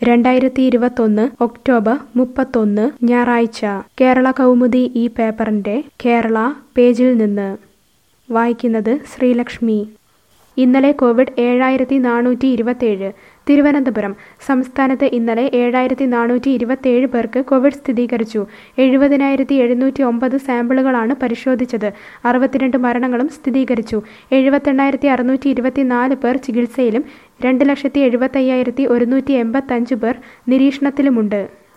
രണ്ടായിരത്തി ഇരുപത്തൊന്ന് ഒക്ടോബർ മുപ്പത്തൊന്ന് ഞായറാഴ്ച കേരള കൗമുദി ഈ പേപ്പറിന്റെ കേരള പേജിൽ നിന്ന് വായിക്കുന്നത് ശ്രീലക്ഷ്മി ഇന്നലെ കോവിഡ് ഏഴായിരത്തി നാനൂറ്റി ഇരുപത്തേഴ് തിരുവനന്തപുരം സംസ്ഥാനത്ത് ഇന്നലെ ഏഴായിരത്തി നാനൂറ്റി ഇരുപത്തേഴ് പേർക്ക് കോവിഡ് സ്ഥിരീകരിച്ചു എഴുപതിനായിരത്തി എഴുന്നൂറ്റി ഒമ്പത് സാമ്പിളുകളാണ് പരിശോധിച്ചത് അറുപത്തിരണ്ട് മരണങ്ങളും സ്ഥിരീകരിച്ചു എഴുപത്തെണ്ണായിരത്തി അറുന്നൂറ്റി ഇരുപത്തിനാല് പേർ ചികിത്സയിലും രണ്ട് ലക്ഷത്തി എഴുപത്തയ്യായിരത്തി ഒരുന്നൂറ്റി എൺപത്തഞ്ച് പേർ നിരീക്ഷണത്തിലുമുണ്ട്